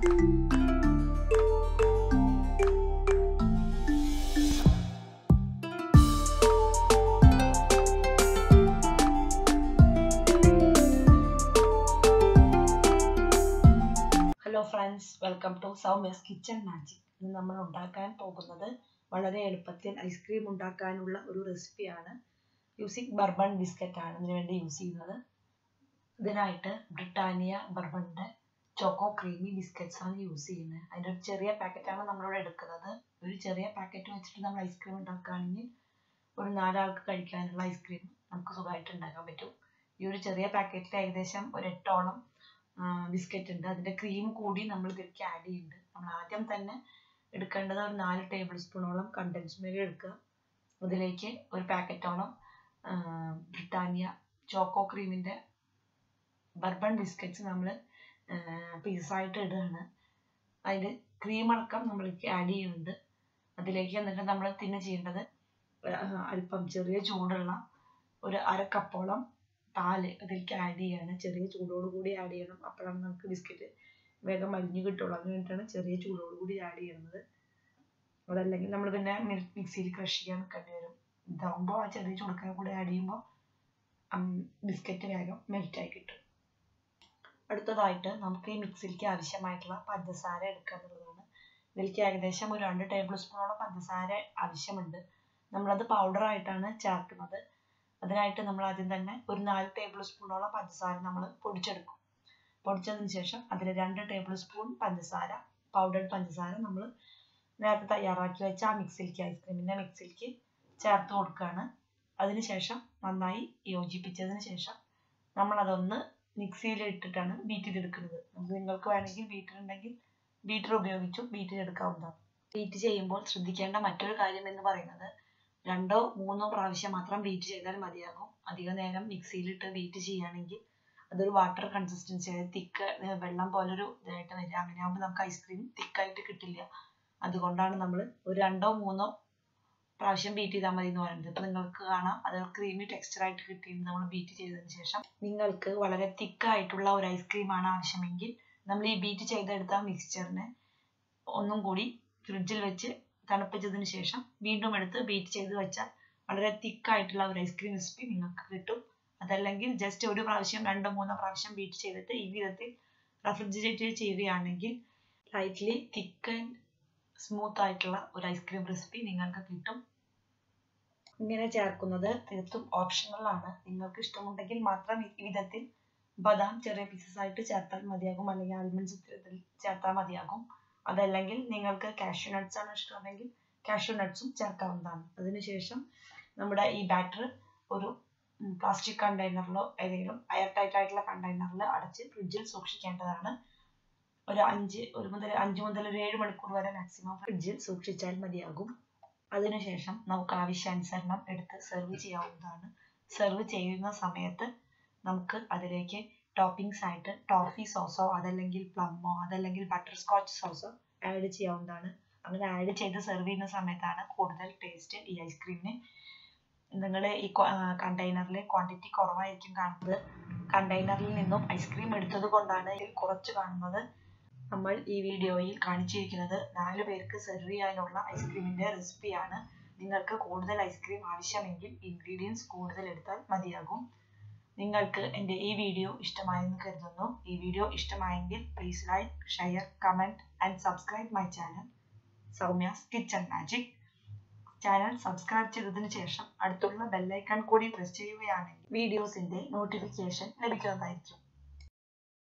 hello friends welcome to Soumya's kitchen magic ഇന്ന് നമ്മൾ ഉണ്ടാക്കാൻ പോകുന്നത് വളരെ എളുപ്പത്തിൽ ഐസ്ക്രീം ഉണ്ടാക്കാനുള്ള ഒരു റെസിപ്പിയാണ് യൂസിങ് ബർബൺ ബിസ്ക്കറ്റ് ആണ് ഇതിനു വേണ്ടി യൂസ് ചെയ്യുന്നത് ഇതിനായിട്ട് ബ്രിട്ടാനിയ ബർബണിൻ്റെ ചോക്കോ ക്രീമി ബിസ്ക്കറ്റ്സ് ആണ് യൂസ് ചെയ്യുന്നത് അതിൻ്റെ ഒരു ചെറിയ പാക്കറ്റാണ് നമ്മളിവിടെ എടുക്കുന്നത് ഒരു ചെറിയ പാക്കറ്റ് വെച്ചിട്ട് നമ്മൾ ഐസ്ക്രീം ഉണ്ടാക്കുകയാണെങ്കിൽ ഒരു നാലാൾക്ക് കഴിക്കാനുള്ള ഐസ്ക്രീം നമുക്ക് സുഖമായിട്ട് ഉണ്ടാക്കാൻ പറ്റും ഈ ഒരു ചെറിയ പാക്കറ്റിൽ ഏകദേശം ഒരു എട്ടോളം ബിസ്ക്കറ്റ് ഉണ്ട് അതിൻ്റെ ക്രീം കൂടി നമ്മൾ ഇതിലേക്ക് ആഡ് ചെയ്യുന്നുണ്ട് നമ്മൾ ആദ്യം തന്നെ എടുക്കേണ്ടത് ഒരു നാല് ടേബിൾ സ്പൂണോളം കണ്ടൻസ് മിൽക്ക് എടുക്കുക അതിലേക്ക് ഒരു പാക്കറ്റോളം ബ്രിട്ടാനിയ ചോക്കോ ക്രീമിൻ്റെ ബർബൺ ബിസ്ക്കറ്റ്സ് നമ്മൾ പീസായിട്ട് ഇടുകയാണ് അതിൽ ക്രീം അടക്കം നമ്മൾക്ക് ആഡ് ചെയ്യുന്നുണ്ട് അതിലേക്ക് എന്നിട്ട് നമ്മൾ തിന്ന് ചെയ്യേണ്ടത് അല്പം ചെറിയ ചൂടുള്ള ഒരു അര കപ്പോളം പാല് അതിലേക്ക് ആഡ് ചെയ്യാണ് ചെറിയ ചൂടോട് കൂടി ആഡ് ചെയ്യണം അപ്പോഴാണ് നമുക്ക് ബിസ്ക്കറ്റ് വേഗം മലിഞ്ഞ് കിട്ടുള്ളൂ അതിന് വേണ്ടിയിട്ടാണ് ചെറിയ ചൂടോട് കൂടി ആഡ് ചെയ്യുന്നത് അതല്ലെങ്കിൽ നമ്മൾ പിന്നെ മിക്സിയിൽ ക്രഷ് ചെയ്യാൻ നിൽക്കേണ്ടി വരും ഇതാകുമ്പോൾ ആ ചെറിയ ചൂടക്കാൻ കൂടി ആഡ് ചെയ്യുമ്പോൾ ബിസ്ക്കറ്റ് വേഗം മെൽറ്റായി കിട്ടും അടുത്തതായിട്ട് നമുക്ക് ഈ മിക്സിലേക്ക് ആവശ്യമായിട്ടുള്ള പഞ്ചസാര എടുക്കുക എന്നുള്ളതാണ് ഇതിലേക്ക് ഏകദേശം ഒരു രണ്ട് ടേബിൾ സ്പൂണോളം പഞ്ചസാര ആവശ്യമുണ്ട് നമ്മളത് പൗഡർ ആയിട്ടാണ് ചേർക്കുന്നത് അതിനായിട്ട് നമ്മൾ ആദ്യം തന്നെ ഒരു നാല് ടേബിൾ സ്പൂണോളം പഞ്ചസാര നമ്മൾ പൊടിച്ചെടുക്കും പൊടിച്ചതിന് ശേഷം അതിൽ രണ്ട് ടേബിൾ സ്പൂൺ പഞ്ചസാര പൗഡർഡ് പഞ്ചസാര നമ്മൾ നേരത്തെ തയ്യാറാക്കി വെച്ച ആ മിക്സിലേക്ക് ഐസ്ക്രീമിൻ്റെ മിക്സിലേക്ക് ചേർത്ത് കൊടുക്കുകയാണ് അതിനുശേഷം നന്നായി യോജിപ്പിച്ചതിന് ശേഷം നമ്മൾ അതൊന്ന് മിക്സിയിൽ ഇട്ടിട്ടാണ് ബീറ്റ് ചെയ്തെടുക്കുന്നത് നമുക്ക് നിങ്ങൾക്ക് വേണമെങ്കിൽ ബീറ്റർ ഉണ്ടെങ്കിൽ ബീറ്റർ ഉപയോഗിച്ചും ബീറ്റ് ചെയ്തെടുക്കാവുന്നതാണ് ബീറ്റ് ചെയ്യുമ്പോൾ ശ്രദ്ധിക്കേണ്ട മറ്റൊരു കാര്യം എന്ന് പറയുന്നത് രണ്ടോ മൂന്നോ പ്രാവശ്യം മാത്രം ബീറ്റ് ചെയ്താൽ മതിയാകും അധിക നേരം മിക്സിയിലിട്ട് ബീറ്റ് ചെയ്യുകയാണെങ്കിൽ അതൊരു വാട്ടർ കൺസിസ്റ്റൻസി അതായത് തിക്ക് വെള്ളം പോലൊരു ഇതായിട്ട് വരിക അങ്ങനെ ആകുമ്പോൾ നമുക്ക് ഐസ്ക്രീം തിക്കായിട്ട് കിട്ടില്ല അതുകൊണ്ടാണ് നമ്മൾ ഒരു രണ്ടോ മൂന്നോ പ്രാവശ്യം ബീറ്റ് ചെയ്താൽ മതി എന്ന് പറയുന്നത് ഇപ്പം നിങ്ങൾക്ക് കാണാം അത് ക്രീമി ടെക്സ്ചറായിട്ട് കിട്ടിയത് നമ്മൾ ബീറ്റ് ചെയ്തതിന് ശേഷം നിങ്ങൾക്ക് വളരെ തിക്കായിട്ടുള്ള ഒരു ഐസ്ക്രീമാണ് ആവശ്യമെങ്കിൽ നമ്മൾ ഈ ബീറ്റ് ചെയ്തെടുത്ത മിക്സ്ചറിനെ ഒന്നും കൂടി ഫ്രിഡ്ജിൽ വെച്ച് തണുപ്പിച്ചതിന് ശേഷം വീണ്ടും എടുത്ത് ബീറ്റ് ചെയ്ത് വെച്ചാൽ വളരെ തിക്കായിട്ടുള്ള ഒരു ഐസ്ക്രീം റെസിപ്പി നിങ്ങൾക്ക് കിട്ടും അതല്ലെങ്കിൽ ജസ്റ്റ് ഒരു പ്രാവശ്യം രണ്ടോ മൂന്നോ പ്രാവശ്യം ബീറ്റ് ചെയ്തിട്ട് ഈ വിധത്തിൽ റെഫ്രിജറേറ്റ് ചെയ്യുകയാണെങ്കിൽ ലൈറ്റ്ലി തിക്ക് ആൻഡ് സ്മൂത്ത് ആയിട്ടുള്ള ഒരു ഐസ്ക്രീം റെസിപ്പി നിങ്ങൾക്ക് കിട്ടും ഇങ്ങനെ ചേർക്കുന്നത് തീർത്തും ഓപ്ഷണൽ ആണ് നിങ്ങൾക്ക് ഇഷ്ടമുണ്ടെങ്കിൽ മാത്രം ഈ വിധത്തിൽ ബദാം ചെറിയ പീസസ് ആയിട്ട് ചേർത്താൽ മതിയാകും അല്ലെങ്കിൽ ആൽമണ്ട്സ് ഇത്തരത്തിൽ ചേർത്താൽ മതിയാകും അതല്ലെങ്കിൽ നിങ്ങൾക്ക് കാഷ്യൂ നട്ട്സ് ആണ് ഇഷ്ടമെങ്കിൽ കാഷ്യൂ നട്ട്സും ചേർക്കാവുന്നതാണ് അതിനുശേഷം നമ്മുടെ ഈ ബാറ്റർ ഒരു പ്ലാസ്റ്റിക് കണ്ടെയ്നറിലോ ഏതെങ്കിലും എയർ ടൈറ്റ് ആയിട്ടുള്ള കണ്ടെയ്നറിൽ അടച്ച് ഫ്രിഡ്ജിൽ സൂക്ഷിക്കേണ്ടതാണ് ഒരു അഞ്ച് ഒരു മുതൽ അഞ്ച് മുതൽ ഒരു ഏഴ് മണിക്കൂർ വരെ മാക്സിമം ഫ്രിഡ്ജിൽ സൂക്ഷിച്ചാൽ മതിയാകും അതിനുശേഷം നമുക്ക് ആവശ്യാനുസരണം എടുത്ത് സെർവ് ചെയ്യാവുന്നതാണ് സെർവ് ചെയ്യുന്ന സമയത്ത് നമുക്ക് അതിലേക്ക് ടോപ്പിംഗ്സ് ആയിട്ട് ടോഫി സോസോ അതല്ലെങ്കിൽ പ്ലമ്മോ അതല്ലെങ്കിൽ ബട്ടർ സ്കോച്ച് സോസോ ആഡ് ചെയ്യാവുന്നതാണ് അങ്ങനെ ആഡ് ചെയ്ത് സെർവ് ചെയ്യുന്ന സമയത്താണ് കൂടുതൽ ടേസ്റ്റ് ഈ ഐസ്ക്രീമിന് നിങ്ങൾ ഈ കണ്ടെയ്നറിൽ ക്വാണ്ടിറ്റി കുറവായിരിക്കും കാണുന്നത് കണ്ടെയ്നറിൽ നിന്നും ഐസ്ക്രീം എടുത്തത് കൊണ്ടാണ് ഇതിൽ കുറച്ച് കാണുന്നത് നമ്മൾ ഈ വീഡിയോയിൽ കാണിച്ചിരിക്കുന്നത് നാല് പേർക്ക് സെർവ് ചെയ്യാനുള്ള ഐസ്ക്രീമിൻ്റെ റെസിപ്പിയാണ് നിങ്ങൾക്ക് കൂടുതൽ ഐസ്ക്രീം ആവശ്യമെങ്കിൽ ഇൻഗ്രീഡിയൻസ് കൂടുതൽ എടുത്താൽ മതിയാകും നിങ്ങൾക്ക് എൻ്റെ ഈ വീഡിയോ ഇഷ്ടമായെന്ന് കരുതുന്നു ഈ വീഡിയോ ഇഷ്ടമായെങ്കിൽ please like share comment and subscribe my channel Soumya's kitchen magic channel subscribe ചെയ്തതിനു ശേഷം അടുത്തുള്ള ബെല്ലൈക്കൺ കൂടി പ്രസ് ചെയ്യുകയാണെങ്കിൽ വീഡിയോസിൻ്റെ നോട്ടിഫിക്കേഷൻ ലഭിക്കുന്നതായിരിക്കും